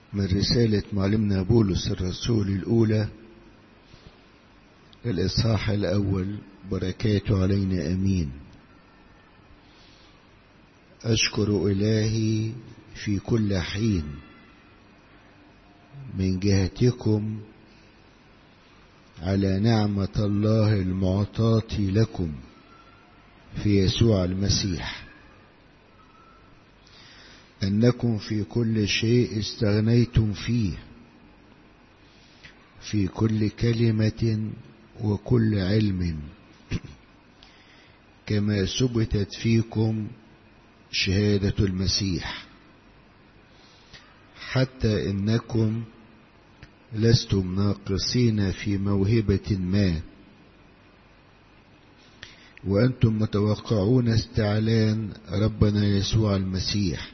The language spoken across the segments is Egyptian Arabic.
من رسالة معلمنا بولس الرسول الأولى الإصحاح الأول بركاته علينا أمين أشكر إلهي في كل حين من جهتكم على نعمة الله المعطاة لكم في يسوع المسيح أنكم في كل شيء استغنيتم فيه في كل كلمة وكل علم كما ثبتت فيكم شهادة المسيح حتى إنكم لستم ناقصين في موهبة ما وأنتم متوقعون استعلان ربنا يسوع المسيح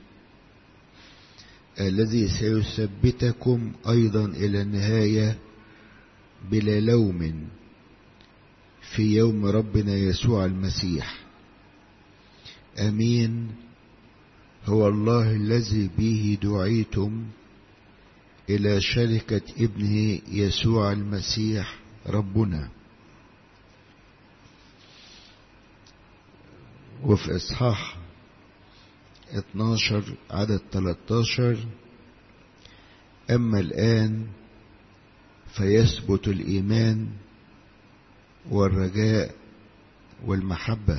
الذي سيثبتكم أيضا إلى النهاية بلا لوم في يوم ربنا يسوع المسيح أمين هو الله الذي به دعيتم إلى شركة ابنه يسوع المسيح ربنا وفي إصحاح 12 عدد 13 أما الآن فيثبت الإيمان والرجاء والمحبة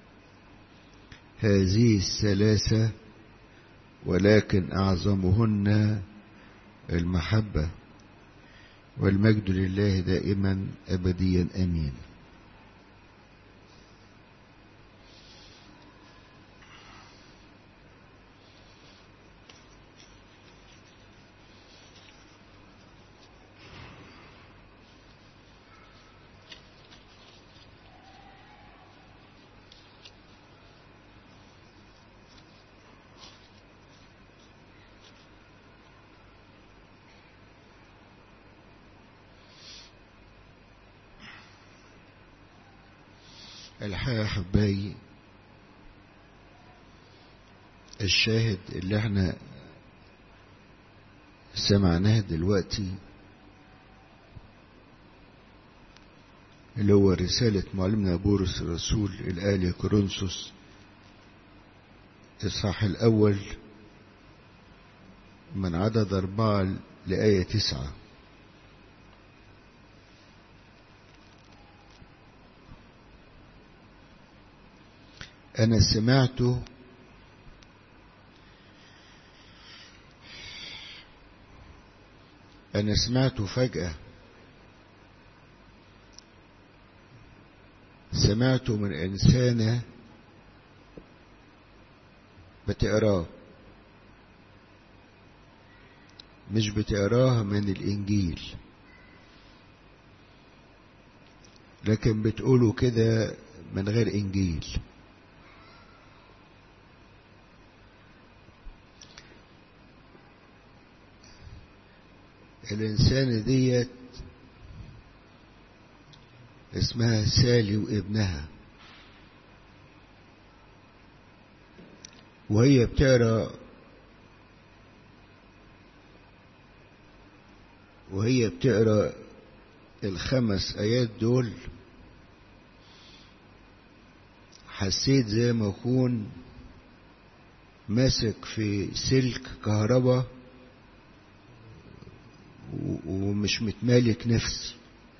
هذه الثلاثة ولكن أعظمهن المحبة والمجد لله دائما أبديا أمين الحقيقة أحبائي الشاهد اللي احنا سمعناه دلوقتي اللي هو رسالة معلمنا بولس الرسول الآل كورنثوس الصح الأول من عدد أربعة لآية تسعة أنا سمعت أنا سمعت فجأة سمعت من إنسانة بتقراه مش بتقراه من الإنجيل لكن بتقوله كده من غير إنجيل الإنسانة ديت اسمها سالي وابنها وهي بتقرا وهي بتقرا الخمس آيات دول حسيت زي ما أكون ماسك في سلك كهرباء ومش متمالك نفسي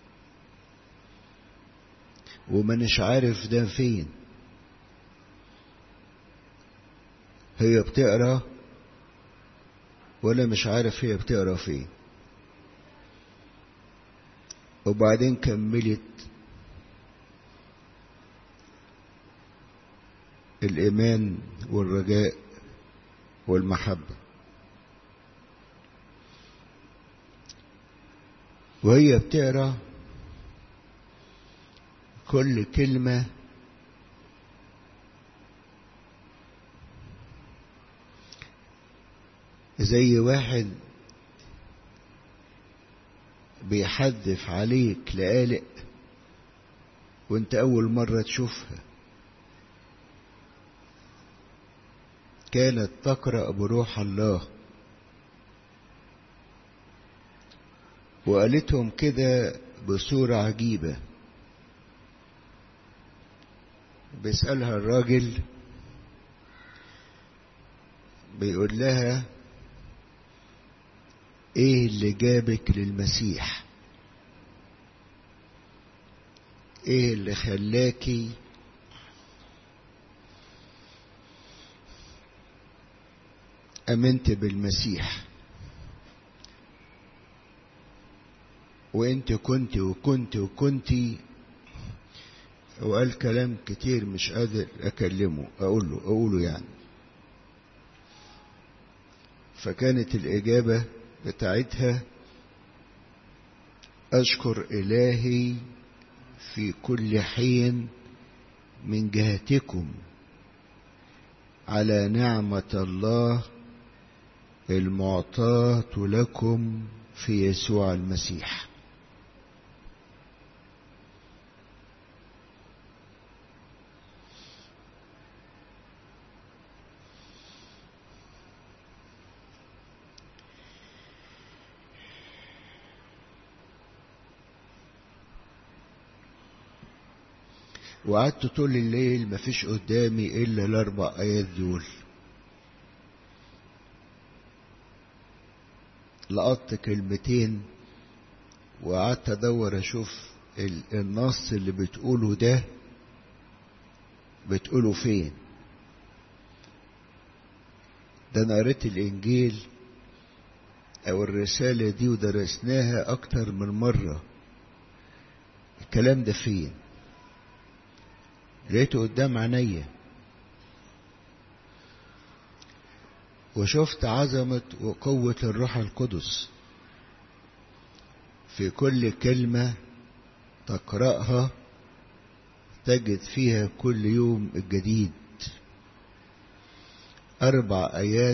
ومانيش عارف ده فين هي بتقرا ولا مش عارف هي بتقرا فين وبعدين كملت الإيمان والرجاء والمحبة وهي بتقرا كل كلمة زي واحد بيحدف عليك لقالق وانت أول مرة تشوفها كانت تقرأ بروح الله وقالتهم كده بصورة عجيبة بيسألها الراجل بيقول لها ايه اللي جابك للمسيح ايه اللي خلاكي امنت بالمسيح وانت كنت وكنت وكنت وقال كلام كتير مش قادر اكلمه اقوله اقوله يعني فكانت الاجابه بتاعتها اشكر الهي في كل حين من جهتكم على نعمه الله المعطاه لكم في يسوع المسيح وقعدت طول الليل مفيش قدامي إلا الأربع آيات دول لقطت كلمتين وقعدت أدور أشوف النص اللي بتقوله ده بتقوله فين ده أنا قريت الإنجيل أو الرسالة دي ودرسناها أكتر من مرة الكلام ده فين لقيته قدام عينيا وشفت عظمة وقوة الروح القدس في كل كلمة تقرأها تجد فيها كل يوم الجديد أربع آيات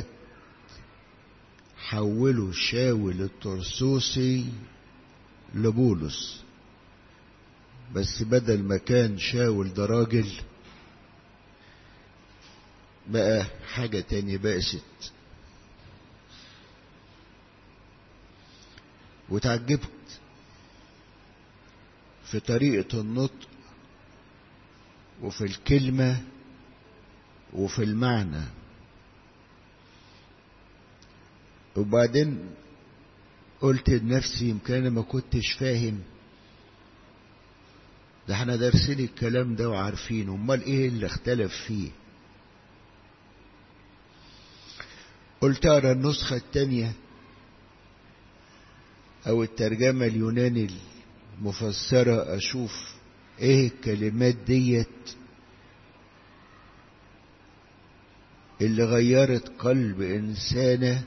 حولوا شاول الطرسوسي لبولس بس بدل ما كان شاول ده راجل بقى حاجة تانية بقى ست وتعجبت في طريقة النطق وفي الكلمة وفي المعنى وبعدين قلت لنفسي يمكن انا ما كنتش فاهم ده احنا دارسين الكلام ده وعارفينه امال ايه اللي اختلف فيه قلت اقرا النسخة التانية او الترجمة اليوناني المفسرة اشوف ايه الكلمات ديت اللي غيرت قلب انسانة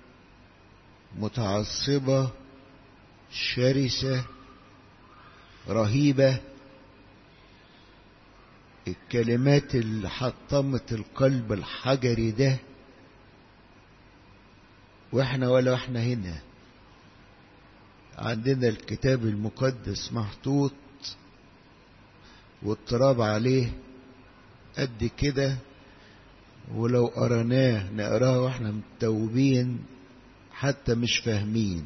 متعصبة شرسة رهيبة الكلمات اللي حطمت القلب الحجري ده واحنا ولا احنا هنا عندنا الكتاب المقدس محطوط والتراب عليه قد كده ولو قرناه نقراه واحنا متوبين حتى مش فاهمين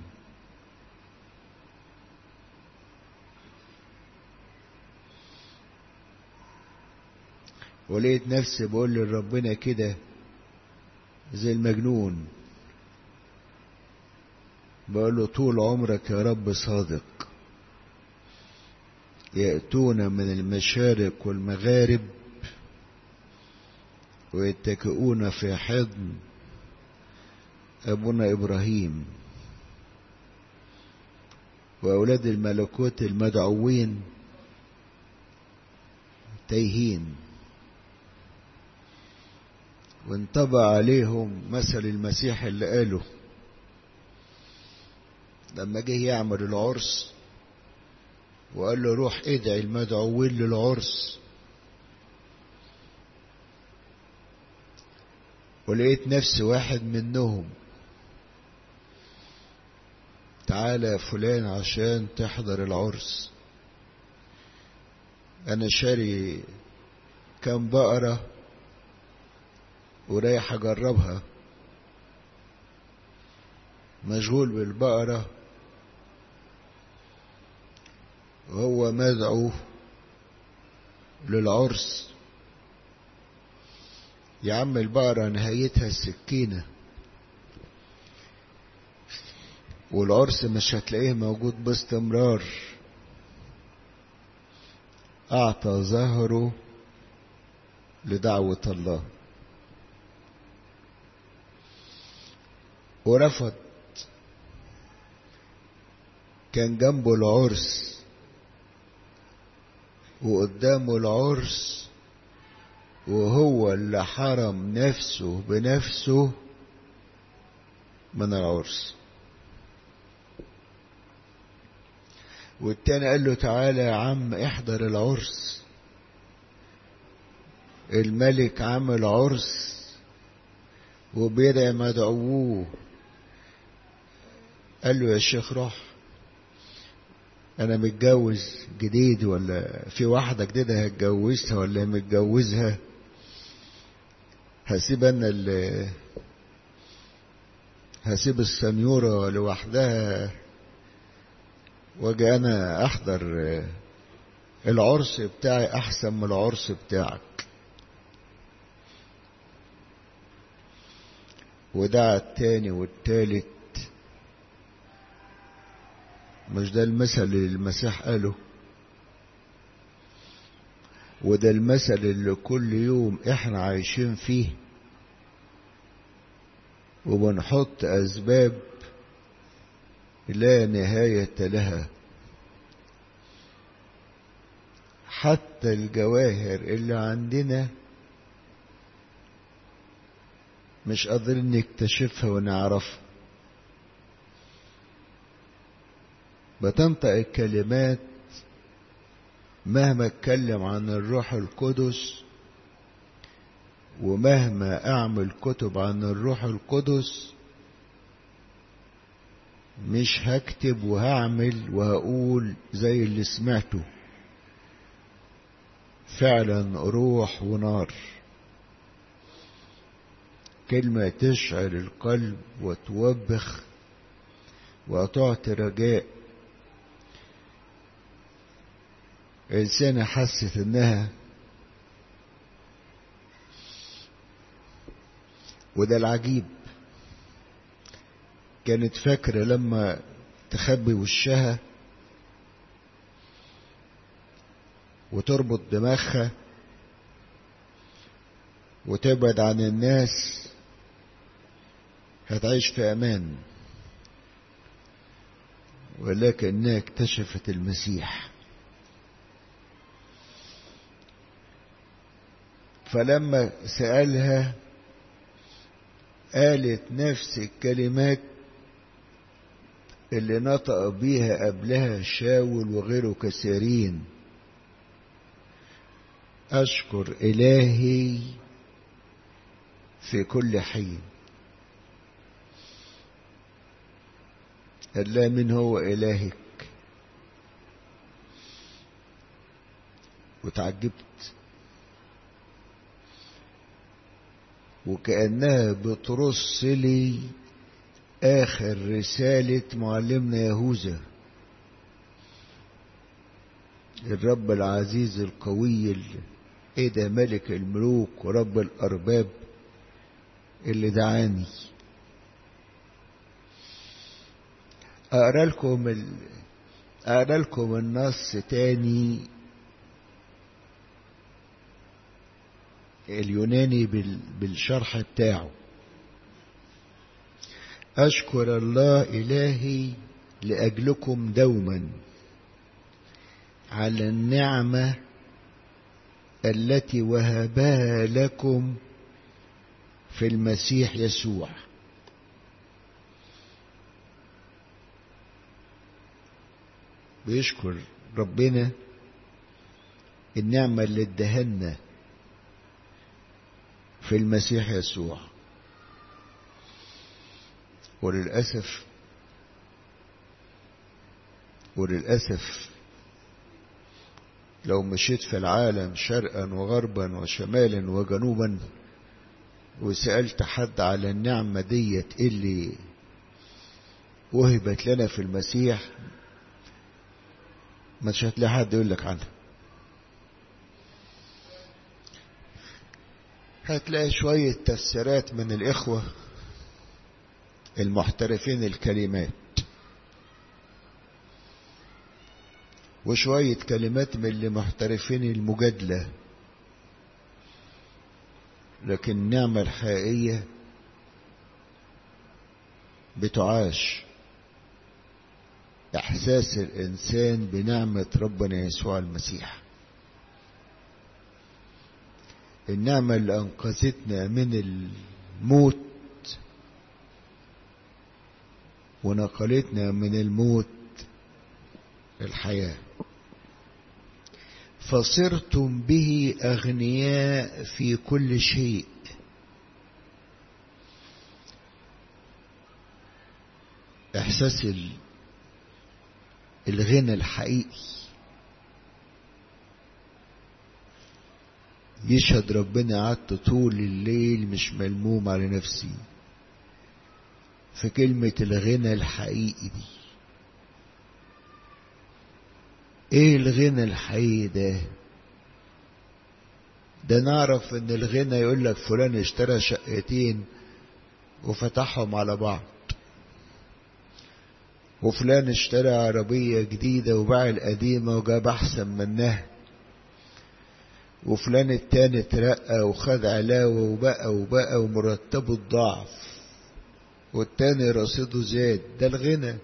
ولقيت نفسي بقول لربنا كده زي المجنون بقول له طول عمرك يا رب صادق يأتون من المشارق والمغارب ويتكئون في حضن أبونا إبراهيم وأولاد الملكوت المدعوين تايهين وانطبع عليهم مثل المسيح اللي قاله لما جه يعمل العرس وقال له روح ادعي المدعوين للعرس ولقيت نفسي واحد منهم تعالى يا فلان عشان تحضر العرس انا شاري كام بقرة ورايح اجربها مشغول بالبقرة وهو مدعو للعرس يا عم البقرة نهايتها السكينة والعرس مش هتلاقيه موجود باستمرار أعطى ظهره لدعوة الله ورفض كان جنبه العرس وقدامه العرس وهو اللي حرم نفسه بنفسه من العرس والتاني قال له تعالى يا عم احضر العرس الملك عمل عرس وبيدعي مدعووه قال له يا شيخ روح انا متجوز جديد ولا في واحدة جديدة هتجوزها ولا متجوزها هسيب انا ال هسيب السنيورة لوحدها واجي انا احضر العرس بتاعي احسن من العرس بتاعك ودعا التاني والتالت مش ده المثل اللي المسيح قاله وده المثل اللي كل يوم احنا عايشين فيه وبنحط اسباب لا نهاية لها حتى الجواهر اللي عندنا مش قادرين نكتشفها ونعرفها بتنطق الكلمات مهما اتكلم عن الروح القدس ومهما اعمل كتب عن الروح القدس مش هكتب وهعمل وهقول زي اللي سمعته فعلا روح ونار كلمة تشعر القلب وتوبخ وتعطي رجاء إنسانة حست إنها وده العجيب كانت فاكرة لما تخبي وشها وتربط دماغها وتبعد عن الناس هتعيش في أمان ولكنها اكتشفت المسيح فلما سألها قالت نفس الكلمات اللي نطق بيها قبلها شاول وغيره كثيرين أشكر إلهي في كل حين ألا من هو إلهك وتعجبت وكأنها بترص لي آخر رسالة معلمنا يهوذا الرب العزيز القوي ايه ده ملك الملوك ورب الأرباب اللي دعاني أقرأ لكم ال... أقرأ لكم النص تاني اليوناني بال... بالشرح بتاعه أشكر الله إلهي لأجلكم دوما على النعمة التي وهبها لكم في المسيح يسوع بيشكر ربنا النعمة اللي ادهنا في المسيح يسوع وللأسف وللأسف لو مشيت في العالم شرقا وغربا وشمالا وجنوبا وسألت حد على النعمة ديت اللي وهبت لنا في المسيح مش هتلاقي حد يقول لك عنها هتلاقي شوية تفسيرات من الإخوة المحترفين الكلمات وشوية كلمات من اللي محترفين المجادلة لكن النعمة الحقيقية بتعاش إحساس الإنسان بنعمة ربنا يسوع المسيح النعمة اللي أنقذتنا من الموت ونقلتنا من الموت الحياة فصرتم به أغنياء في كل شيء إحساس الغنى الحقيقي يشهد ربنا قعدت طول الليل مش ملموم على نفسي في كلمة الغنى الحقيقي دي ايه الغنى الحقيقي ده ده نعرف ان الغنى يقول لك فلان اشترى شقتين وفتحهم على بعض وفلان اشترى عربية جديدة وباع القديمة وجاب أحسن منها وفلان التاني اترقى وخد علاوة وبقى وبقى ومرتبه الضعف والتاني رصيده زاد ده الغنى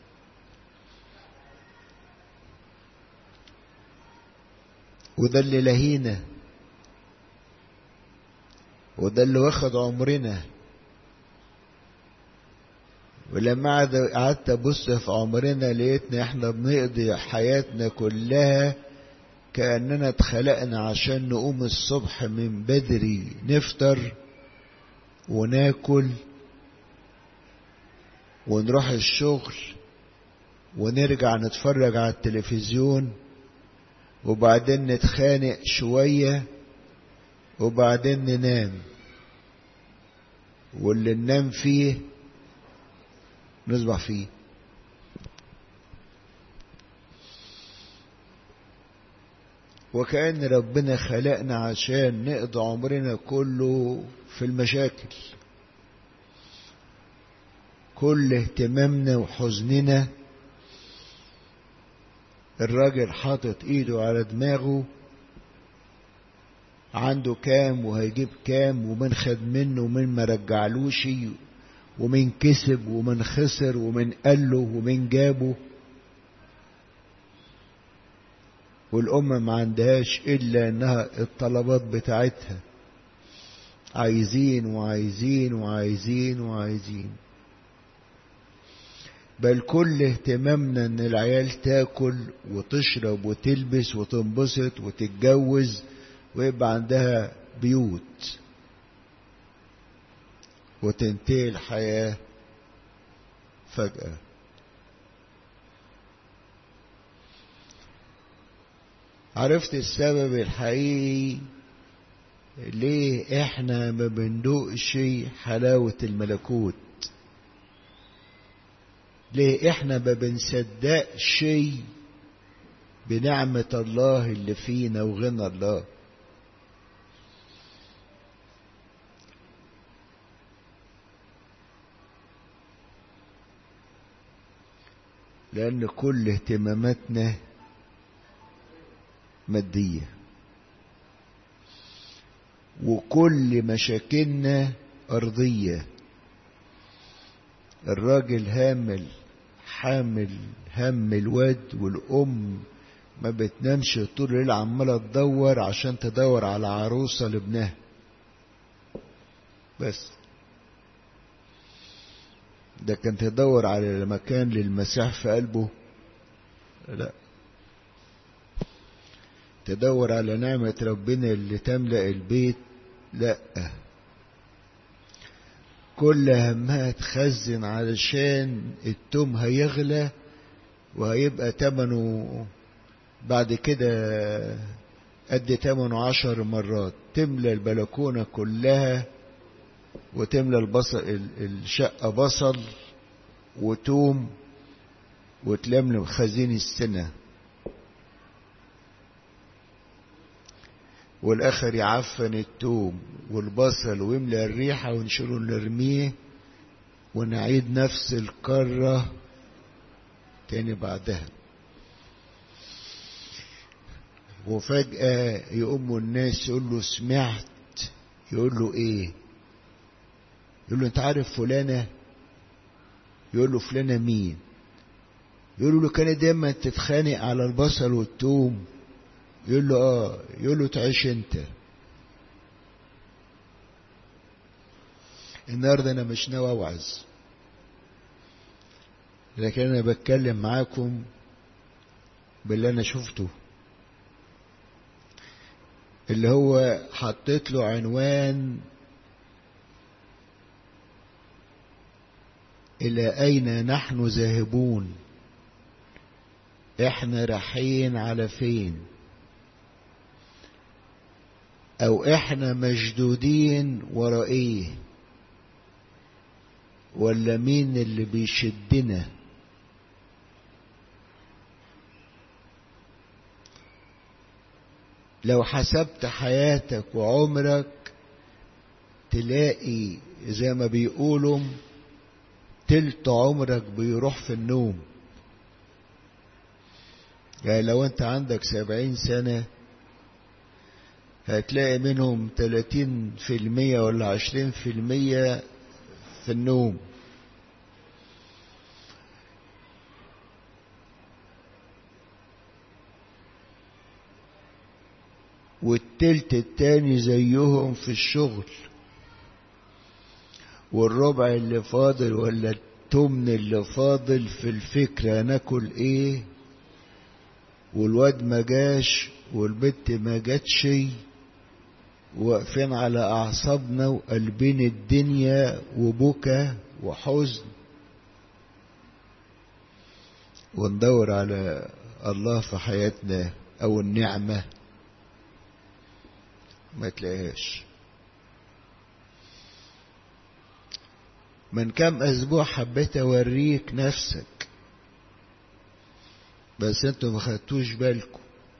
وده اللي لهينا وده اللي واخد عمرنا ولما قعدت ابص في عمرنا لقيتنا احنا بنقضي حياتنا كلها كأننا اتخلقنا عشان نقوم الصبح من بدري نفطر وناكل ونروح الشغل ونرجع نتفرج على التلفزيون وبعدين نتخانق شوية وبعدين ننام واللي ننام فيه نصبح فيه وكأن ربنا خلقنا عشان نقضي عمرنا كله في المشاكل كل اهتمامنا وحزننا الراجل حاطط ايده على دماغه عنده كام وهيجيب كام ومن خد منه ومن ما رجعلوش ومن كسب ومن خسر ومن قاله ومن جابه والأمة ما عندهاش إلا إنها الطلبات بتاعتها عايزين وعايزين وعايزين وعايزين بل كل اهتمامنا ان العيال تاكل وتشرب وتلبس وتنبسط وتتجوز ويبقى عندها بيوت وتنتهي الحياة فجأة عرفت السبب الحقيقي ليه احنا ما بندوقش حلاوة الملكوت ليه احنا ما بنصدق شيء بنعمة الله اللي فينا وغنى الله لأن كل اهتماماتنا مادية وكل مشاكلنا أرضية الراجل هامل حامل هم الواد والأم ما بتنامش طول الليل عمالة تدور عشان تدور على عروسة لابنها بس ده كان تدور على مكان للمسيح في قلبه لا تدور على نعمة ربنا اللي تملأ البيت لا كل همها تخزن علشان التوم هيغلى وهيبقى تمنه بعد كده قد تمنه عشر مرات تملى البلكونة كلها وتملى البصل الشقة بصل وتوم وتلملم خزين السنة والآخر يعفن التوم والبصل ويملى الريحة ونشيله نرميه ونعيد نفس الكرة تاني بعدها وفجأة يقوموا الناس يقول له سمعت يقول له ايه يقول له انت عارف فلانة يقول له فلانة مين يقول له كانت دايما تتخانق على البصل والثوم يقول له اه يقول له تعيش انت النهارده انا مش ناوي اوعظ لكن انا بتكلم معاكم باللي انا شفته اللي هو حطيت له عنوان الى اين نحن ذاهبون احنا رايحين على فين او احنا مشدودين ورا ايه ولا مين اللي بيشدنا لو حسبت حياتك وعمرك تلاقي زي ما بيقولوا تلت عمرك بيروح في النوم يعني لو انت عندك سبعين سنة هتلاقي منهم تلاتين في المية ولا عشرين في المية في النوم والتلت التاني زيهم في الشغل والربع اللي فاضل ولا التمن اللي فاضل في الفكرة ناكل ايه والواد ما جاش والبت ما جاتش واقفين على اعصابنا وقلبين الدنيا وبكى وحزن وندور على الله في حياتنا او النعمه ما تلاقيهاش من كام اسبوع حبيت اوريك نفسك بس انتوا ما خدتوش بالكم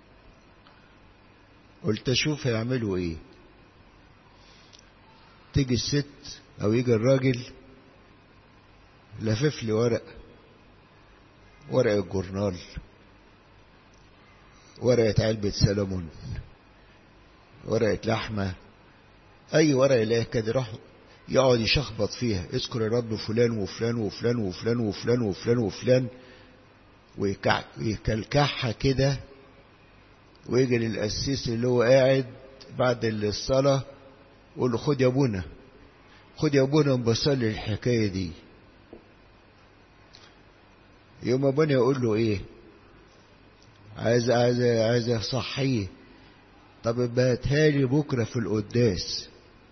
قلت اشوف هيعملوا ايه تيجي الست او يجي الراجل لفف لي ورق ورق الجورنال ورقة علبة سلمون ورقة لحمة أي ورقة يلاقيها كده يروح يقعد يشخبط فيها اذكر يا رب فلان وفلان وفلان وفلان وفلان وفلان وفلان ويكلكعها كده ويجي للقسيس اللي هو قاعد بعد الصلاة يقول له خد يا ابونا خد يا ابونا بصلي الحكاية دي يوم ابونا يقول له ايه عايز عايز عايز اصحيه طب باتها لي بكره في القداس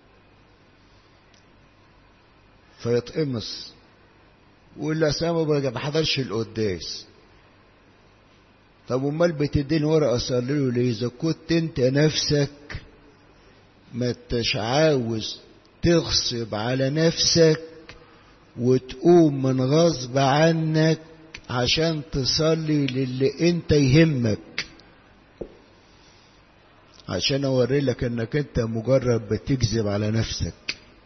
فيتقمص ويقول له اصل ما بحضرش القداس طب امال بتديني ورقه اصلي له ليه اذا كنت انت نفسك ما انتش عاوز تغصب على نفسك وتقوم من غصب عنك عشان تصلي للي انت يهمك عشان اوري لك انك انت مجرد بتكذب على نفسك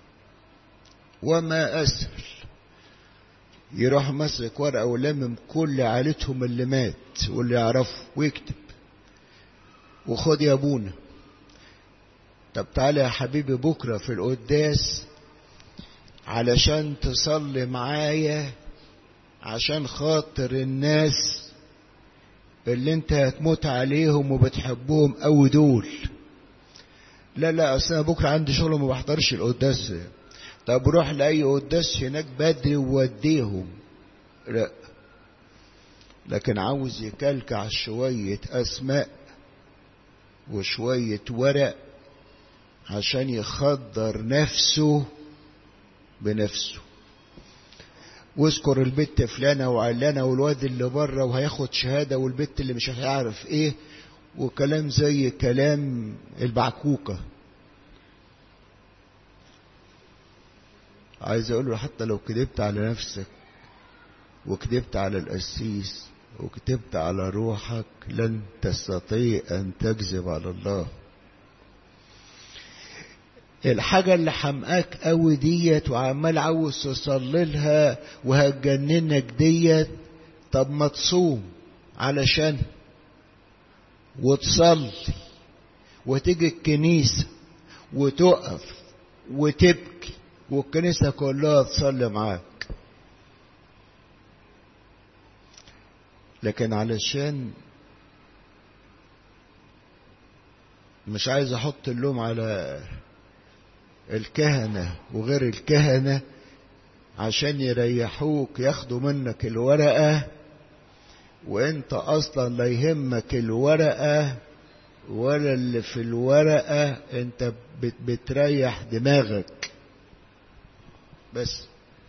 وما اسهل يروح مسك ورقه ولمم كل عائلتهم اللي مات واللي يعرفه ويكتب وخد يا ابونا طب تعالى يا حبيبي بكره في القداس علشان تصلي معايا عشان خاطر الناس اللي انت هتموت عليهم وبتحبهم قوي دول لا لا اصل انا بكره عندي شغل وما بحضرش القداس طب روح لاي قداس هناك بدري ووديهم لا لكن عاوز يكلكع شوية اسماء وشوية ورق عشان يخدر نفسه بنفسه واذكر البت فلانة وعلانة والواد اللي بره وهياخد شهادة والبت اللي مش هيعرف ايه وكلام زي كلام البعكوكة عايز اقول له حتى لو كذبت على نفسك وكذبت على القسيس وكذبت على روحك لن تستطيع ان تكذب على الله الحاجة اللي حمقاك قوي ديت وعمال عاوز تصلي لها وهتجننك ديت طب ما تصوم علشان وتصلي وتيجي الكنيسة وتقف وتبكي والكنيسة كلها تصلي معاك لكن علشان مش عايز احط اللوم على الكهنة وغير الكهنة عشان يريحوك ياخدوا منك الورقة وانت اصلا لا يهمك الورقة ولا اللي في الورقة انت بتريح دماغك بس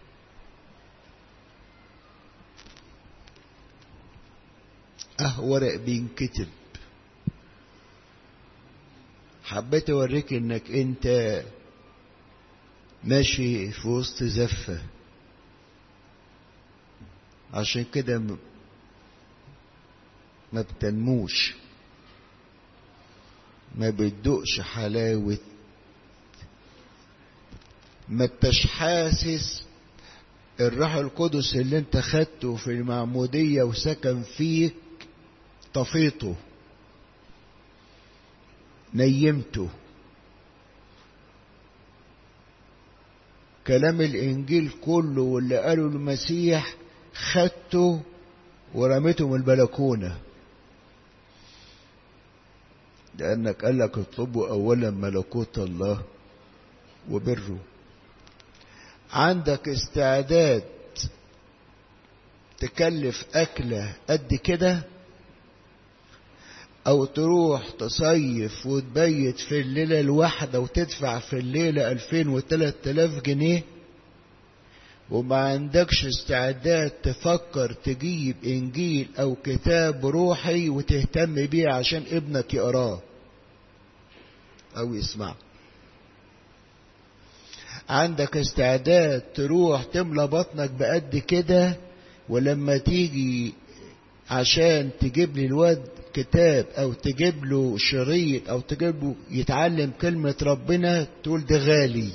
اه ورق بينكتب حبيت اوريك انك انت ماشي في وسط زفة عشان كده ما بتنموش ما بتدوقش حلاوة ما انتش حاسس الروح القدس اللي انت خدته في المعمودية وسكن فيك طفيته نيمته كلام الانجيل كله واللي قاله المسيح خدته ورميته من البلكونه لانك قال لك اطلبوا اولا ملكوت الله وبره عندك استعداد تكلف اكله قد كده او تروح تصيف وتبيت في الليلة الواحدة وتدفع في الليلة الفين وتلات الاف جنيه وما عندكش استعداد تفكر تجيب انجيل او كتاب روحي وتهتم بيه عشان ابنك يقراه او يسمعه عندك استعداد تروح تملى بطنك بقد كده ولما تيجي عشان تجيب لي الواد كتاب او تجيب له شريط او تجيب له يتعلم كلمة ربنا تقول ده غالي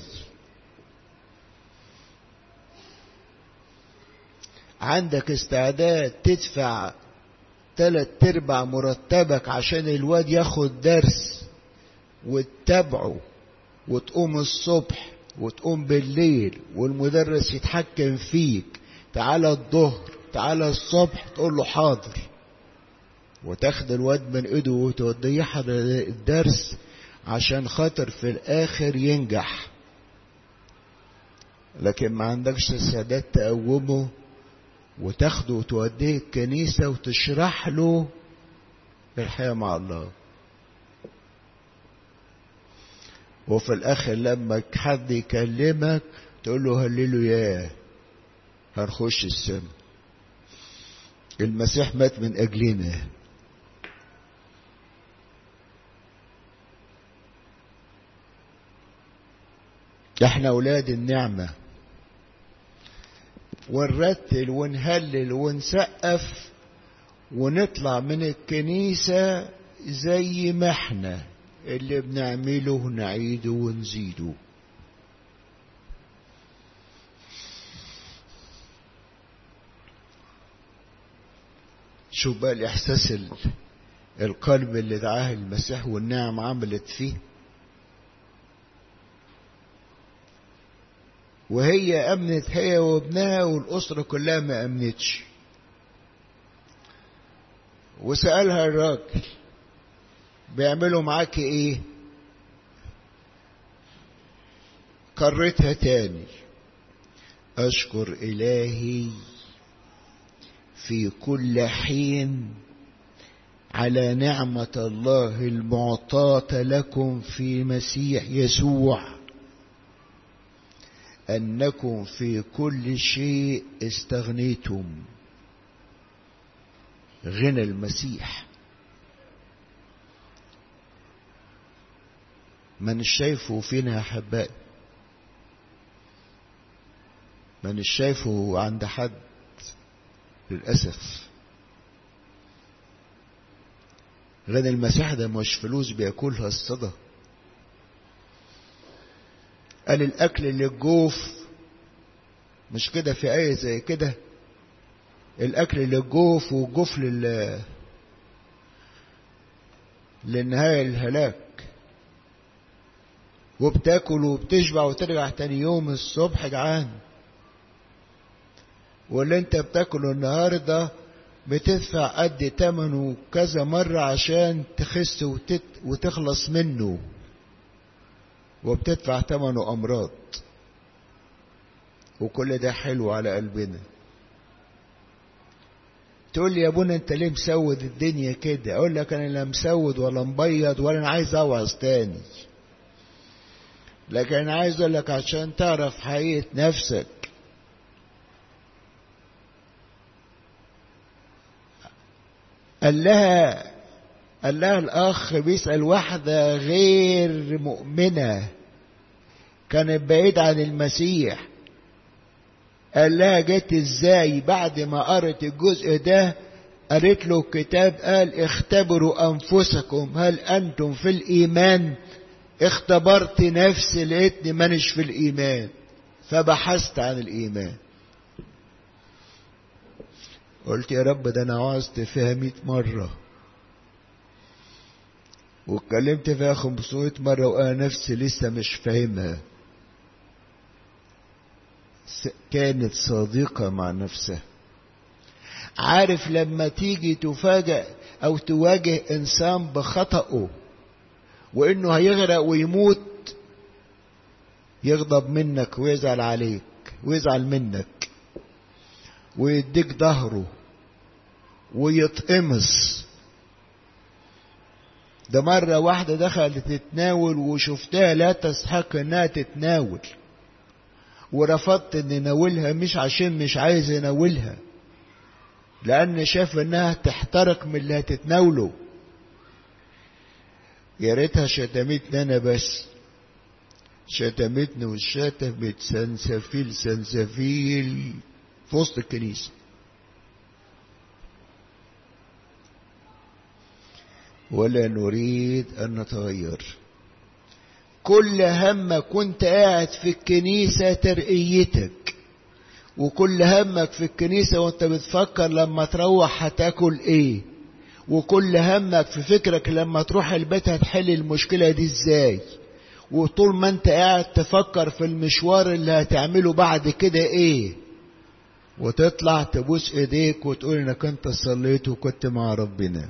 عندك استعداد تدفع تلات ارباع مرتبك عشان الواد ياخد درس وتتابعه وتقوم الصبح وتقوم بالليل والمدرس يتحكم فيك تعالى الظهر تعالى الصبح تقول له حاضر وتاخد الواد من ايده وتوديه يحضر الدرس عشان خاطر في الاخر ينجح لكن ما عندكش استعداد تقومه وتاخده وتوديه الكنيسة وتشرح له الحياة مع الله وفي الاخر لما حد يكلمك تقول له هللو ياه هنخش السما المسيح مات من اجلنا احنا اولاد النعمة ونرتل ونهلل ونسقف ونطلع من الكنيسة زي ما احنا اللي بنعمله نعيده ونزيده شوف بقى الاحساس القلب اللي دعاه المسيح والنعم عملت فيه وهي امنت هي وابنها والاسره كلها ما امنتش وسالها الراجل بيعملوا معاك ايه كرتها تاني اشكر الهي في كل حين على نعمه الله المعطاه لكم في مسيح يسوع انكم في كل شيء استغنيتم غنى المسيح من شايفه فينا يا احبائي من شايفه عند حد للاسف غنى المسيح ده مش فلوس بياكلها الصدى قال الأكل للجوف مش كده في آية زي كده الأكل للجوف والجوف لل للنهاية الهلاك وبتاكل وبتشبع وترجع تاني يوم الصبح جعان واللي انت بتاكله النهارده بتدفع قد تمنه كذا مرة عشان تخس وتت وتخلص منه وبتدفع تمنه أمراض وكل ده حلو على قلبنا تقول لي يا ابونا انت ليه مسود الدنيا كده اقول لك انا لا مسود ولا مبيض ولا انا عايز اوعظ تاني لكن انا عايز اقول لك عشان تعرف حقيقة نفسك قال لها قال لها الأخ بيسأل واحدة غير مؤمنة كانت بعيد عن المسيح قال لها جت ازاي بعد ما قرت الجزء ده قالت له الكتاب قال اختبروا أنفسكم هل أنتم في الإيمان اختبرت نفسي لقيتني مانيش في الإيمان فبحثت عن الإيمان قلت يا رب ده انا وعظت فيها مئة مرة واتكلمت فيها خمسمائة مرة وانا نفسي لسه مش فاهمها كانت صادقة مع نفسها عارف لما تيجي تفاجأ او تواجه انسان بخطأه وانه هيغرق ويموت يغضب منك ويزعل عليك ويزعل منك ويديك ظهره ويتقمص ده مرة واحدة دخلت تتناول وشفتها لا تستحق انها تتناول ورفضت ان ناولها مش عشان مش عايز اناولها لان شاف انها تحترق من اللي هتتناوله يا ريتها شتمتني انا بس شتمتني وشتمت سنسفيل سنسفيل في وسط الكنيسة ولا نريد أن نتغير كل هم كنت قاعد في الكنيسة ترقيتك وكل همك في الكنيسة وانت بتفكر لما تروح هتاكل ايه وكل همك في فكرك لما تروح البيت هتحل المشكلة دي ازاي وطول ما انت قاعد تفكر في المشوار اللي هتعمله بعد كده ايه وتطلع تبوس ايديك وتقول انك انت صليت وكنت مع ربنا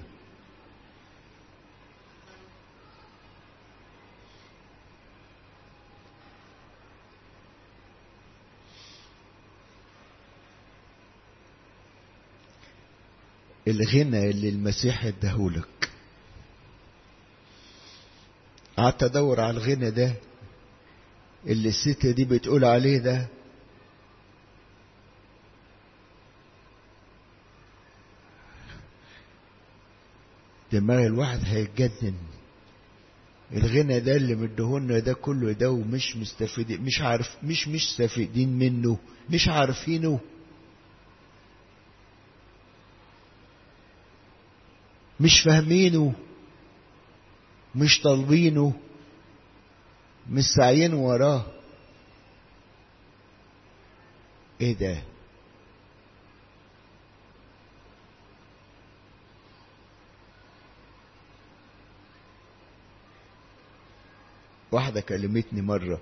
الغنى اللي المسيح اداهولك قعدت ادور على الغنى ده اللي الست دي بتقول عليه ده دماغ الواحد هيتجنن الغنى ده اللي مدهولنا ده كله ده ومش مستفيدين مش عارف مش مش مستفيدين منه مش عارفينه مش فاهمينه مش طالبينه مش ساعيين وراه ايه ده واحدة كلمتني مرة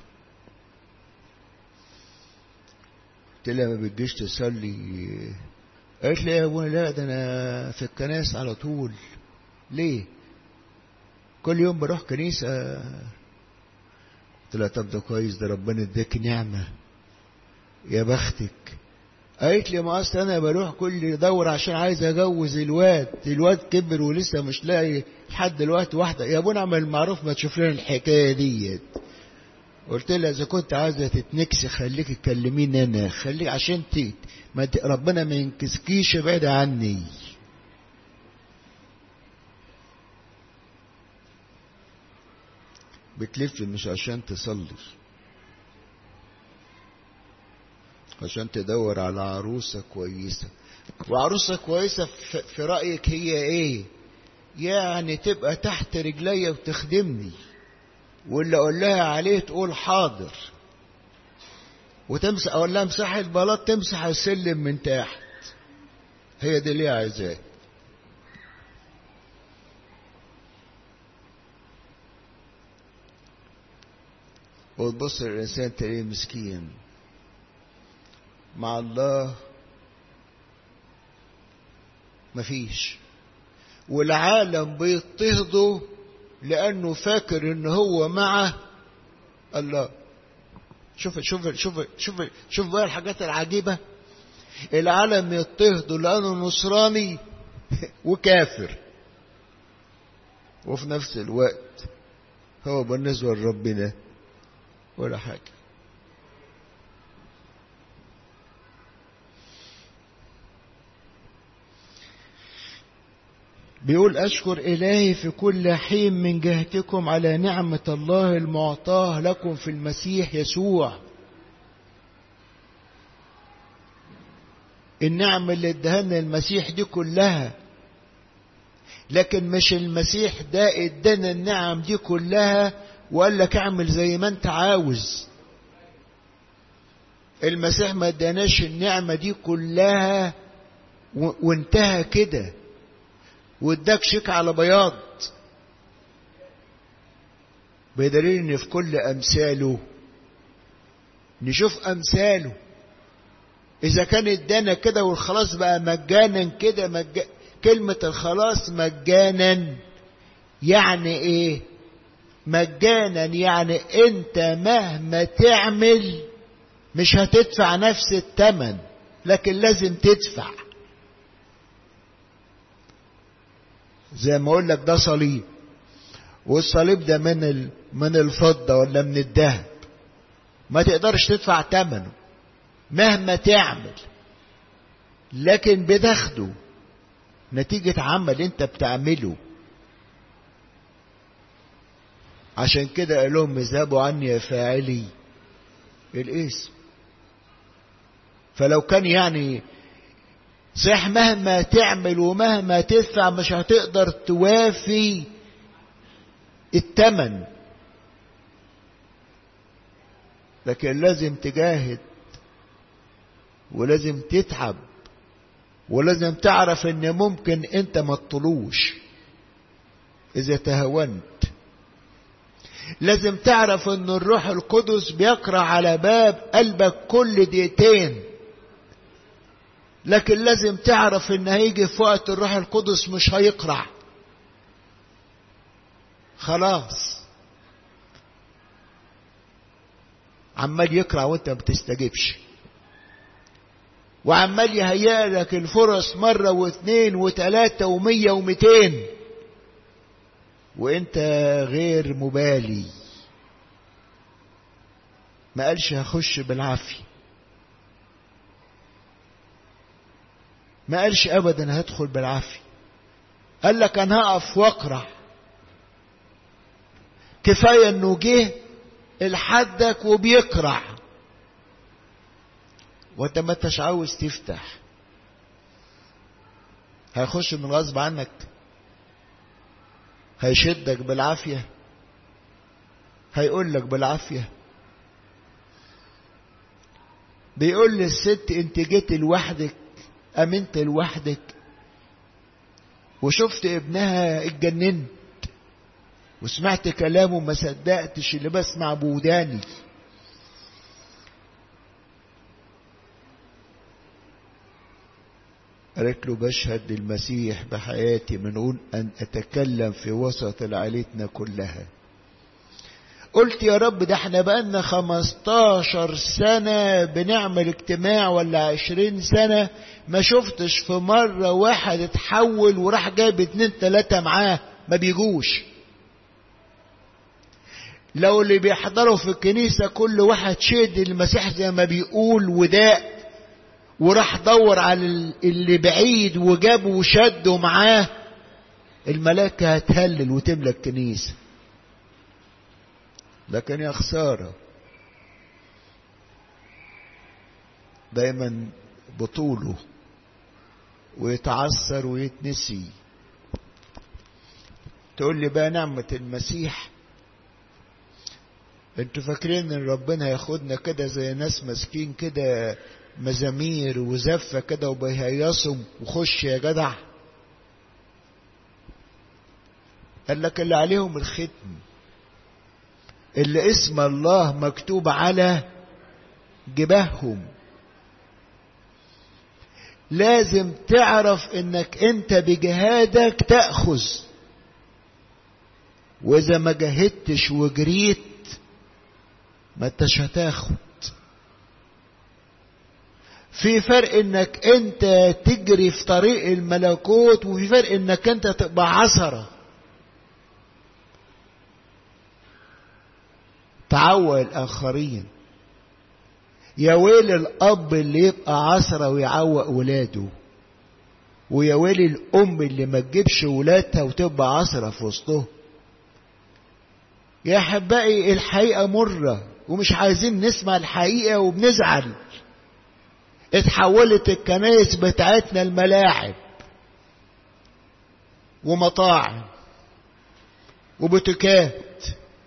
قلت لها ما بتجيش تصلي قالت لي يا ابونا لا ده انا في الكنائس على طول ليه كل يوم بروح كنيسة قلت لها طب ده كويس ده ربنا اداك نعمة يا بختك قالت لي ما اصل انا بروح كل دور عشان عايز اجوز الواد الواد كبر ولسه مش لاقي لحد دلوقتي واحده يا ابونا اعمل المعروف ما تشوف لنا الحكايه ديت قلت لها اذا كنت عايزه تتنكسي خليكي تكلميني انا خليك عشان ت... ما ت... ربنا ما ينكسكيش بعيد عني بتلف مش عشان تصلي عشان تدور على عروسة كويسة وعروسة كويسة في رأيك هي ايه يعني تبقى تحت رجلي وتخدمني واللي اقول لها عليه تقول حاضر وتمسح اقول لها امسحي البلاط تمسح السلم من تحت هي دي اللي عايزاه وتبص للإنسان تلاقيه مسكين مع الله مفيش والعالم بيضطهده لأنه فاكر إن هو مع الله شوف شوف شوف شوف شوف بقى الحاجات العجيبة العالم يضطهده لأنه نصراني وكافر وفي نفس الوقت هو بالنسبة لربنا ولا حاجة بيقول أشكر إلهي في كل حين من جهتكم على نعمة الله المعطاة لكم في المسيح يسوع النعمة اللي ادهنا المسيح دي كلها لكن مش المسيح ده ادانا النعم دي كلها وقال لك اعمل زي ما انت عاوز المسيح ما اداناش النعمة دي كلها وانتهى كده واداك شيك على بياض بدليل ان في كل امثاله نشوف امثاله اذا كان ادانا كده والخلاص بقى مجانا كده مج... كلمة الخلاص مجانا يعني ايه مجانا يعني انت مهما تعمل مش هتدفع نفس الثمن لكن لازم تدفع زي ما اقول لك ده صليب والصليب ده من ال... من الفضة ولا من الذهب ما تقدرش تدفع ثمنه مهما تعمل لكن بتاخده نتيجة عمل انت بتعمله عشان كده قال لهم اذهبوا عني يا فاعلي الاسم فلو كان يعني صح مهما تعمل ومهما تدفع مش هتقدر توافي التمن لكن لازم تجاهد ولازم تتعب ولازم تعرف ان ممكن انت ما تطلوش اذا تهونت لازم تعرف ان الروح القدس بيقرا على باب قلبك كل دقيقتين لكن لازم تعرف ان هيجي في وقت الروح القدس مش هيقرع خلاص عمال يقرع وانت ما بتستجيبش وعمال يهيئ لك الفرص مرة واثنين وثلاثة ومية ومئتين وانت غير مبالي ما قالش هخش بالعافية ما قالش ابدا هدخل بالعافية قال لك انا هقف واقرع كفاية انه جه لحدك وبيقرع وانت ما انتش عاوز تفتح هيخش من غصب عنك هيشدك بالعافية هيقول لك بالعافية بيقول للست انت جيت لوحدك امنت لوحدك وشفت ابنها اتجننت وسمعت كلامه ما صدقتش اللي بسمع بوداني قالت له بشهد للمسيح بحياتي من أن أتكلم في وسط العيلتنا كلها قلت يا رب ده احنا بقالنا خمستاشر سنة بنعمل اجتماع ولا عشرين سنة ما شفتش في مرة واحد اتحول وراح جايب اتنين تلاتة معاه ما بيجوش لو اللي بيحضروا في الكنيسة كل واحد شهد المسيح زي ما بيقول وداء وراح دور على اللي بعيد وجابه وشده معاه الملائكة هتهلل وتملى الكنيسة لكن يا خسارة دايما بطوله ويتعثر ويتنسي تقول لي بقى نعمة المسيح انتوا فاكرين ان ربنا هياخدنا كده زي ناس ماسكين كده مزامير وزفه كده وبيهيصوا وخش يا جدع قال لك اللي عليهم الختم اللي اسم الله مكتوب على جباههم لازم تعرف انك انت بجهادك تأخذ واذا ما جهدتش وجريت ما انتش هتاخد في فرق انك انت تجري في طريق الملكوت وفي فرق انك انت تبقى عثرة تعوى الاخرين يا ويل الاب اللي يبقى عثرة ويعوق ولاده ويا ويل الام اللي ما تجيبش ولادها وتبقى عثرة في وسطهم يا احبائي الحقيقة مرة ومش عايزين نسمع الحقيقة وبنزعل اتحولت الكنائس بتاعتنا الملاعب ومطاعم وبوتيكات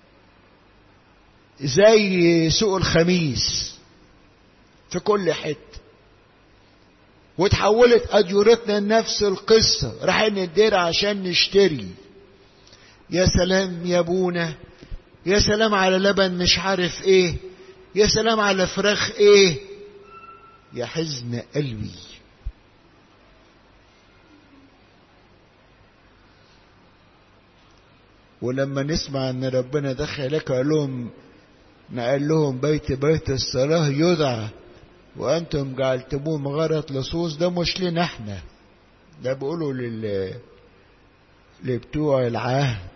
زي سوق الخميس في كل حته وتحولت اجورتنا لنفس القصه رايحين الدير عشان نشتري يا سلام يا ابونا يا سلام على لبن مش عارف ايه يا سلام على فراخ ايه يا حزن قلبي ولما نسمع ان ربنا دخل لك قال لهم نقل لهم بيت بيت الصلاة يدعى وانتم جعلتموه مغارة لصوص ده مش لنا احنا ده بيقولوا لل لبتوع العهد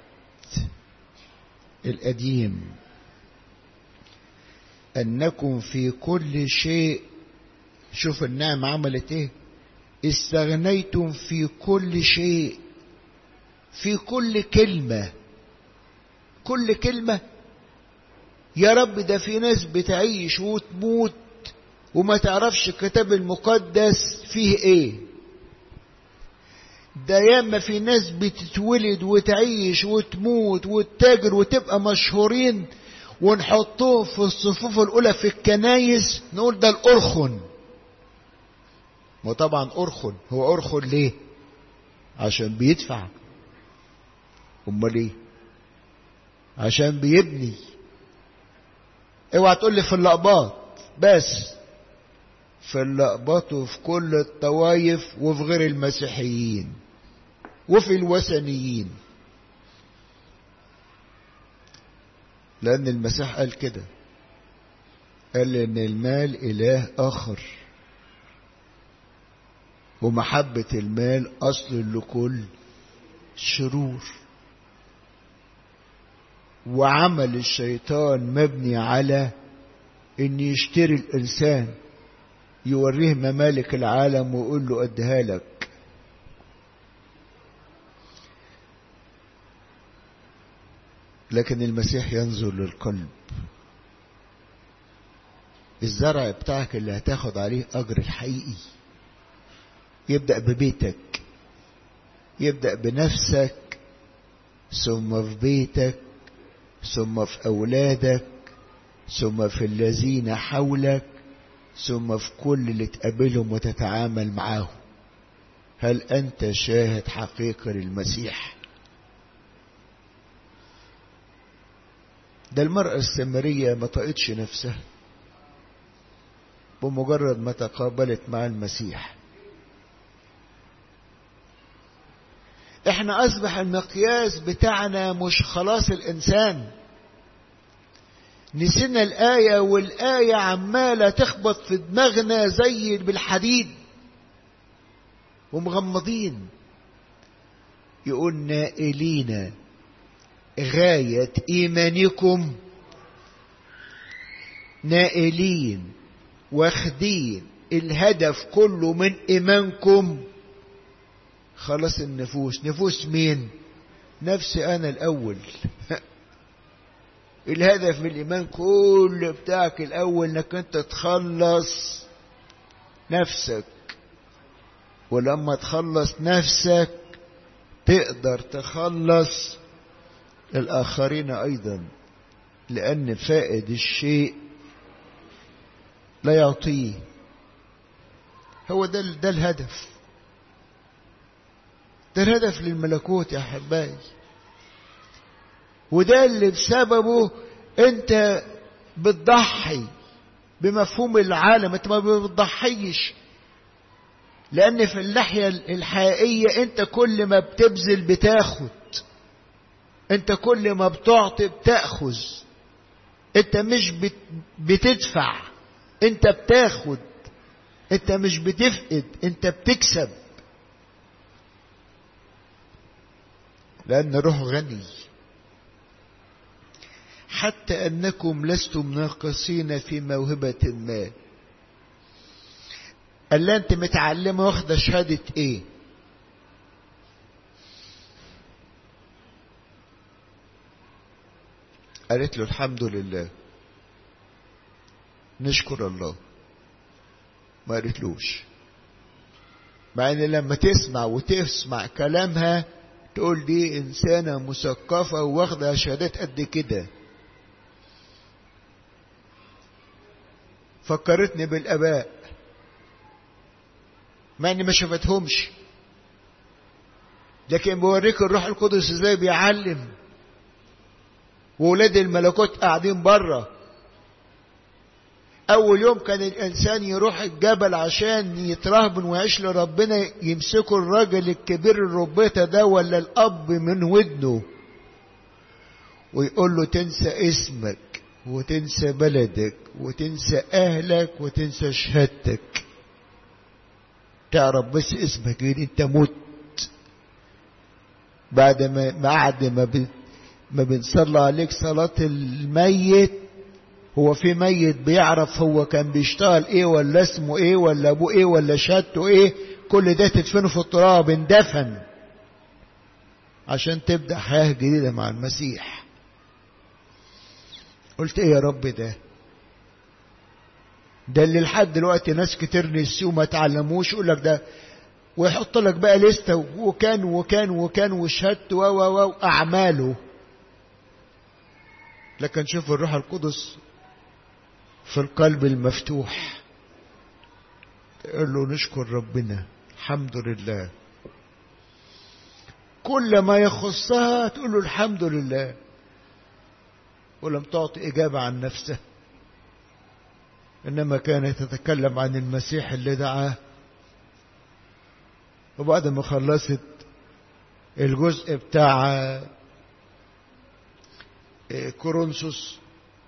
القديم انكم في كل شيء شوف النعم عملت ايه استغنيتم في كل شيء في كل كلمة كل كلمة يا رب ده في ناس بتعيش وتموت وما تعرفش الكتاب المقدس فيه ايه ده ياما في ناس بتتولد وتعيش وتموت وتتاجر وتبقى مشهورين ونحطوهم في الصفوف الاولى في الكنايس نقول ده الارخن وطبعا ارخن هو ارخن ليه عشان بيدفع امال ايه عشان بيبني اوعى تقول لي في اللقباط بس في اللقباط وفي كل الطوايف وفي غير المسيحيين وفي الوثنيين لأن المسيح قال كده قال إن المال إله آخر ومحبة المال أصل لكل شرور وعمل الشيطان مبني على ان يشتري الانسان يوريه ممالك العالم ويقول له اديها لك لكن المسيح ينظر للقلب الزرع بتاعك اللي هتاخد عليه اجر الحقيقي يبدا ببيتك يبدا بنفسك ثم في بيتك ثم في أولادك ثم في الذين حولك ثم في كل اللي تقابلهم وتتعامل معاهم هل أنت شاهد حقيقي للمسيح ده المرأة السامرية ما طقتش نفسها بمجرد ما تقابلت مع المسيح احنا اصبح المقياس بتاعنا مش خلاص الانسان نسينا الآية والآية عمالة تخبط في دماغنا زي بالحديد ومغمضين يقول نائلين غاية إيمانكم نائلين واخدين الهدف كله من إيمانكم خلاص النفوس نفوس مين نفسي أنا الأول الهدف من الإيمان كل بتاعك الأول إنك أنت تخلص نفسك ولما تخلص نفسك تقدر تخلص الآخرين أيضا لأن فائد الشيء لا يعطيه هو ده ده الهدف ده الهدف للملكوت يا حبايبي وده اللي بسببه انت بتضحي بمفهوم العالم انت ما بتضحيش لان في الناحيه الحقيقيه انت كل ما بتبذل بتاخد انت كل ما بتعطي بتاخذ انت مش بت بتدفع انت بتاخد انت مش بتفقد انت بتكسب لان الروح غني حتى انكم لستم ناقصين في موهبه ما قال لها انت متعلمه واخده شهاده ايه قالت له الحمد لله نشكر الله ما قالتلوش مع ان لما تسمع وتسمع كلامها تقول دي انسانة مثقفة واخدة شهادات قد كده فكرتني بالاباء مع اني ما شفتهمش لكن بوريك الروح القدس ازاي بيعلم وولاد الملكوت قاعدين بره اول يوم كان الانسان يروح الجبل عشان يترهبن ويعيش لربنا يمسكوا الراجل الكبير الربيطة ده ولا الاب من ودنه ويقول له تنسى اسمك وتنسى بلدك وتنسى اهلك وتنسى شهادتك تعرف بس اسمك ان انت مت بعد ما بعد ما بت ما بنصلي عليك صلاة الميت هو في ميت بيعرف هو كان بيشتغل ايه ولا اسمه ايه ولا ابوه ايه ولا شهادته ايه كل ده تدفنه في التراب اندفن عشان تبدأ حياة جديدة مع المسيح قلت ايه يا رب ده ده اللي لحد دلوقتي ناس كتير نسيوا ما تعلموش يقول لك ده ويحط لك بقى لستة وكان وكان وكان وشهادته و و و أعماله لكن شوف الروح القدس في القلب المفتوح تقول له نشكر ربنا الحمد لله كل ما يخصها تقول له الحمد لله ولم تعطي إجابة عن نفسه إنما كانت تتكلم عن المسيح اللي دعاه وبعد ما خلصت الجزء بتاع كورنثوس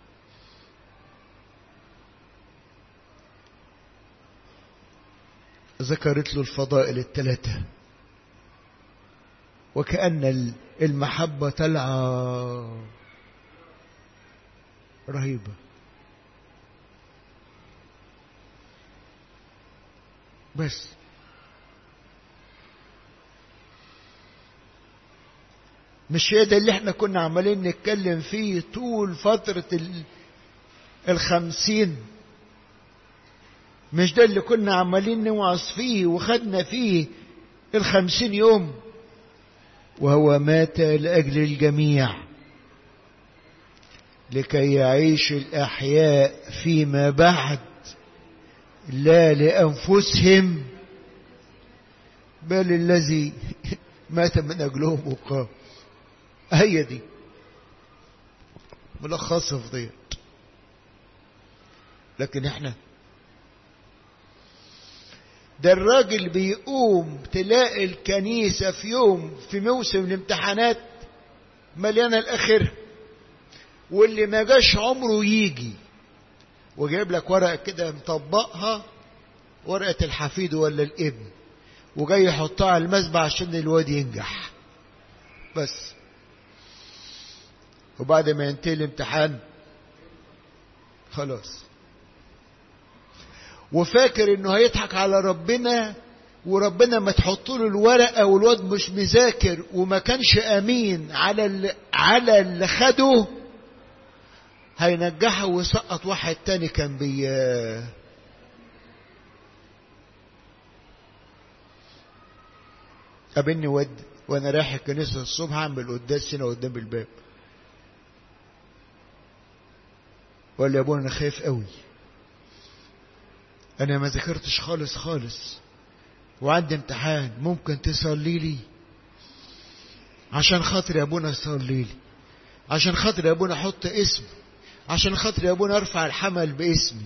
ذكرت له الفضائل الثلاثة وكأن المحبة طلعة رهيبة بس مش هي ده اللي احنا كنا عمالين نتكلم فيه طول فترة الخمسين مش ده اللي كنا عمالين نوعظ فيه وخدنا فيه الخمسين يوم وهو مات لأجل الجميع لكي يعيش الأحياء فيما بعد لا لأنفسهم بل الذي مات من أجلهم وقام هي دي ملخصة في ديت لكن احنا ده الراجل بيقوم تلاقي الكنيسة في يوم في موسم الامتحانات مليانة الآخر واللي ما جاش عمره يجي وجايب لك ورقة كده مطبقها ورقة الحفيد ولا الابن وجاي يحطها على المسبح عشان الواد ينجح بس وبعد ما ينتهي الامتحان خلاص وفاكر انه هيضحك على ربنا وربنا ما تحط له الورقه والواد مش مذاكر وما كانش امين على اللي على اللي خده هينجحه ويسقط واحد تاني كان بي قابلني ود وانا رايح الكنيسه الصبح اعمل قداس هنا قدام الباب وقال لي يا ابونا انا خايف قوي انا ما ذاكرتش خالص خالص وعندي امتحان ممكن تصلي لي عشان خاطر يا ابونا صلي لي عشان خاطر يا ابونا احط اسمي عشان خاطر يا ابونا ارفع الحمل باسمي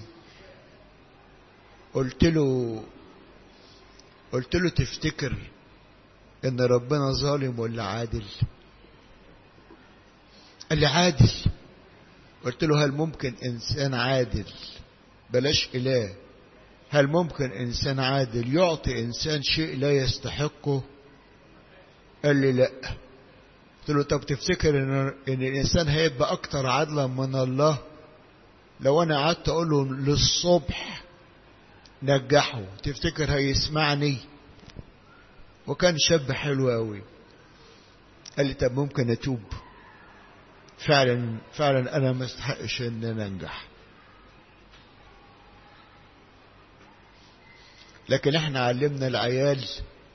قلت له قلت له تفتكر ان ربنا ظالم ولا عادل قال لي عادل قلت له هل ممكن انسان عادل بلاش اله هل ممكن انسان عادل يعطي انسان شيء لا يستحقه قال لي لا قلت له طب تفتكر ان ان الانسان هيبقى اكتر عدلا من الله لو انا قعدت اقول له للصبح نجحه تفتكر هيسمعني وكان شاب حلو قوي قال لي طب ممكن اتوب فعلا فعلا انا ما استحقش ان انا انجح لكن احنا علمنا العيال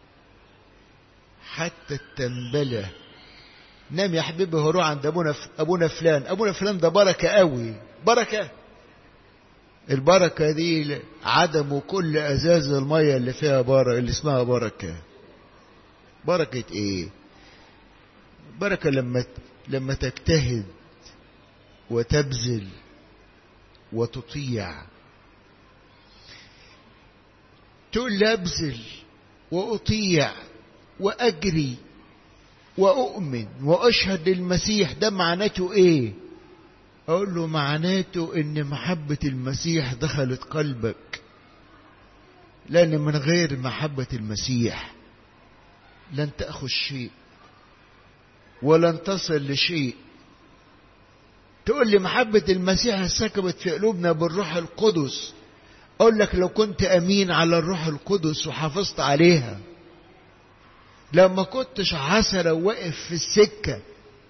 حتى التنبلة نام يا حبيبي هروح عند ابونا ف... ابونا فلان ابونا فلان ده بركة قوي بركة البركة دي عدم كل ازاز المية اللي فيها بركة اللي اسمها بركة بركة ايه بركة لما لما تجتهد وتبذل وتطيع تقول لي ابذل واطيع واجري واؤمن واشهد للمسيح ده معناته ايه اقول له معناته ان محبة المسيح دخلت قلبك لان من غير محبة المسيح لن تأخذ شيء ولن تصل لشيء تقول لي محبة المسيح سكبت في قلوبنا بالروح القدس أقول لك لو كنت أمين على الروح القدس وحافظت عليها لما كنتش عسرة واقف في السكة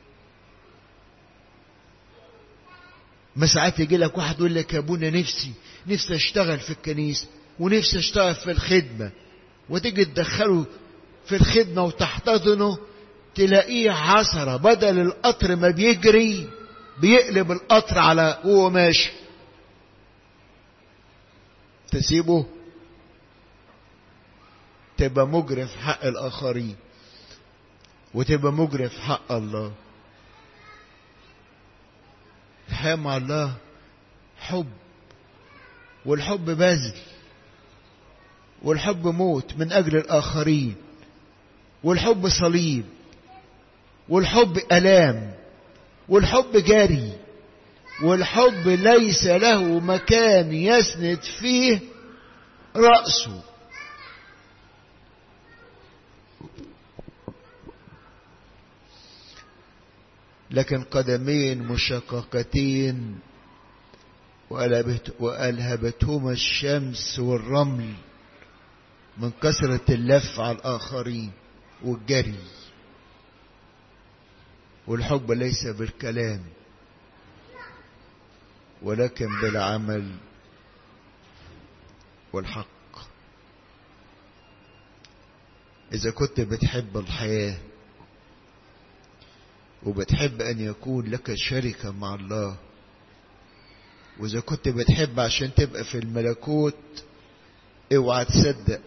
ما ساعات يجي لك واحد يقول لك يا ابونا نفسي نفسي اشتغل في الكنيسة ونفسي اشتغل في الخدمة وتيجي تدخله في الخدمة وتحتضنه تلاقيه عصرة بدل القطر ما بيجري بيقلب القطر على وهو ماشي تسيبه تبقى مجرم في حق الآخرين وتبقى مجرم في حق الله الحياة مع الله حب والحب بذل والحب موت من أجل الآخرين والحب صليب والحب ألام والحب جري والحب ليس له مكان يسند فيه رأسه لكن قدمين مشققتين وألهبتهما الشمس والرمل من كثرة اللف على الآخرين والجري والحب ليس بالكلام ولكن بالعمل والحق إذا كنت بتحب الحياة وبتحب أن يكون لك شركة مع الله وإذا كنت بتحب عشان تبقى في الملكوت اوعى تصدق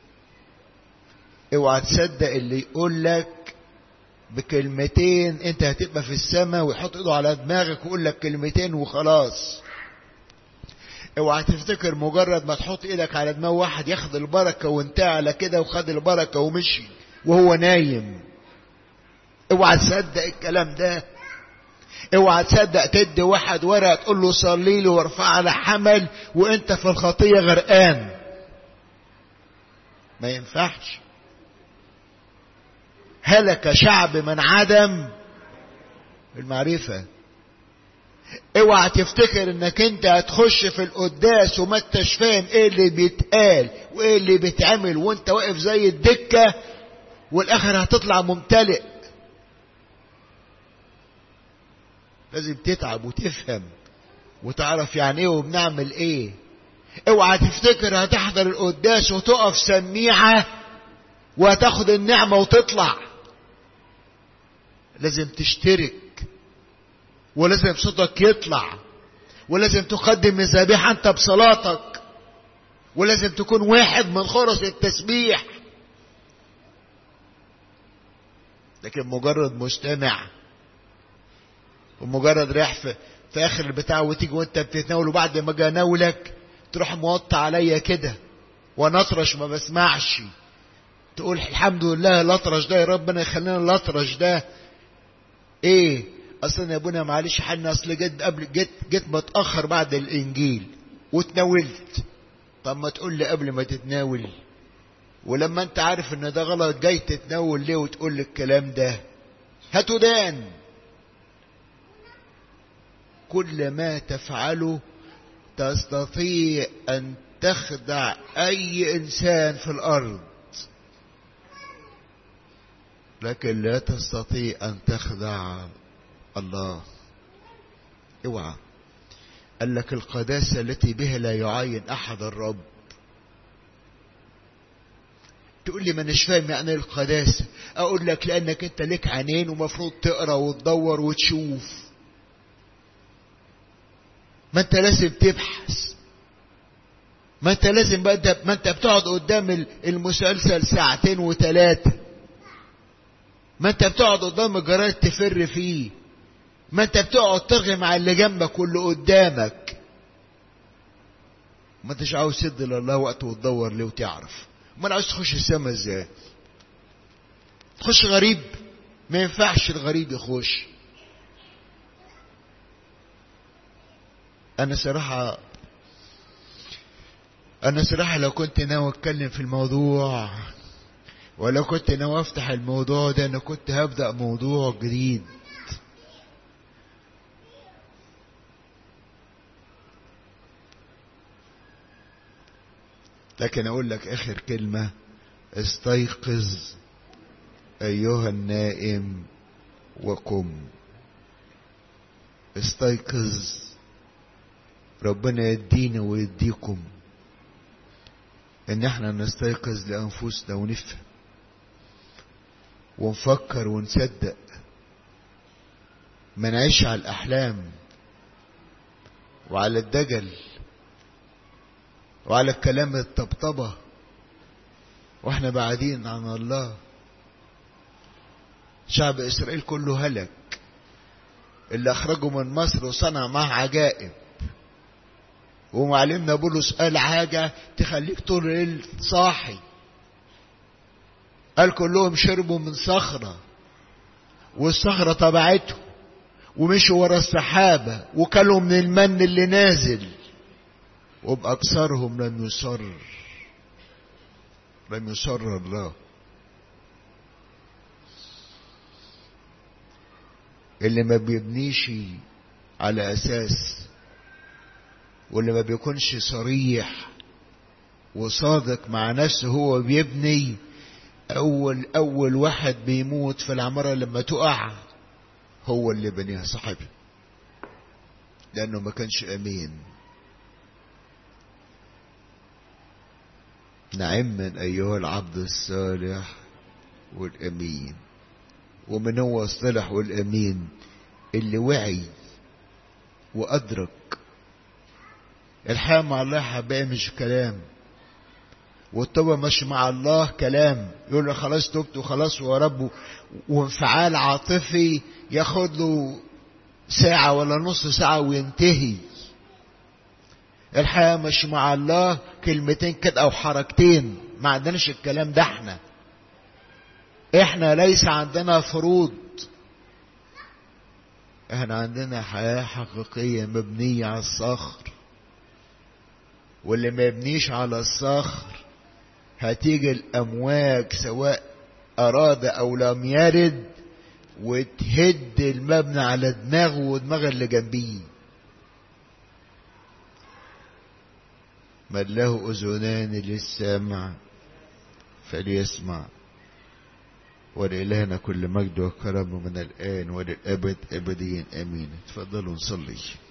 اوعى تصدق اللي يقول لك بكلمتين انت هتبقى في السماء ويحط ايده على دماغك ويقول لك كلمتين وخلاص اوعى تفتكر مجرد ما تحط ايدك على دماغ واحد ياخد البركة وانت على كده وخد البركة ومشي وهو نايم اوعى تصدق الكلام ده اوعى تصدق تدي واحد ورقة تقول له صلي لي وارفع على حمل وانت في الخطية غرقان ما ينفعش هلك شعب من عدم المعرفة اوعى تفتكر انك انت هتخش في القداس وما انتش فاهم ايه اللي بيتقال وايه اللي بيتعمل وانت واقف زي الدكة والاخر هتطلع ممتلئ لازم تتعب وتفهم وتعرف يعني ايه وبنعمل ايه اوعى تفتكر هتحضر القداس وتقف سميعة وهتاخد النعمة وتطلع لازم تشترك ولازم صوتك يطلع ولازم تقدم الذبيحة انت بصلاتك ولازم تكون واحد من خرس التسبيح لكن مجرد مستمع ومجرد رايح في, في اخر البتاع وتيجي وانت بتتناول وبعد ما اجي اناولك تروح موطي عليا كده وانا اطرش ما بسمعش تقول الحمد لله الاطرش ده يا ربنا يخلينا الاطرش ده ايه اصلا يا ابونا معلش حنا اصل جيت قبل جيت جيت متاخر بعد الانجيل وتناولت طب ما تقول لي قبل ما تتناول ولما انت عارف ان ده غلط جاي تتناول ليه وتقول لي الكلام ده هتدان كل ما تفعله تستطيع ان تخدع اي انسان في الارض لكن لا تستطيع ان تخدع الله اوعى قال لك القداسة التي بها لا يعاين احد الرب تقول لي ما اناش فاهم يعني ايه القداسة اقول لك لانك انت لك عينين ومفروض تقرا وتدور وتشوف ما انت لازم تبحث ما انت لازم بقى ما انت بتقعد قدام المسلسل ساعتين وثلاثة ما انت بتقعد قدام الجرايد تفر فيه ما انت بتقعد ترغي مع اللي جنبك واللي قدامك ما انتش عاوز تدي لله وقت وتدور ليه وتعرف امال عاوز تخش السما ازاي تخش غريب ما ينفعش الغريب يخش انا صراحة انا صراحة لو كنت ناوي اتكلم في الموضوع ولو كنت ناوي افتح الموضوع ده انا كنت هبدأ موضوع جديد لكن اقول لك اخر كلمة استيقظ ايها النائم وقم استيقظ ربنا يدينا ويديكم ان احنا نستيقظ لانفسنا ونفهم ونفكر ونصدق ما نعيش على الاحلام وعلى الدجل وعلى الكلام الطبطبة واحنا بعيدين عن الله شعب اسرائيل كله هلك اللي اخرجوا من مصر وصنع معاه عجائب ومعلمنا بولس قال حاجة تخليك طول الليل صاحي قال كلهم شربوا من صخرة والصخرة تبعته ومشوا ورا السحابة وكلوا من المن اللي نازل وبأكثرهم لم يصر لم يصر الله اللي ما بيبنيش على أساس واللي ما بيكونش صريح وصادق مع نفسه هو بيبني أول أول واحد بيموت في العمارة لما تقع هو اللي بنيها صاحبه لأنه ما كانش أمين نعم من أيها العبد الصالح والأمين ومن هو الصالح والأمين اللي وعي وأدرك الحياة مع الله حبايبي مش كلام والتوبة مش مع الله كلام يقول له خلاص تبت وخلاص هو رب وانفعال عاطفي ياخد له ساعة ولا نص ساعة وينتهي الحياة مش مع الله كلمتين كده أو حركتين ما عندناش الكلام ده احنا احنا ليس عندنا فروض احنا عندنا حياة حقيقية مبنية على الصخر واللي ما يبنيش على الصخر هتيجي الأمواج سواء أراد أو لم يرد وتهد المبنى على دماغه ودماغ اللي جنبيه من له أذنان للسمع فليسمع ولإلهنا كل مجد وكرم من الآن وللأبد أبديا آمين تفضلوا نصلي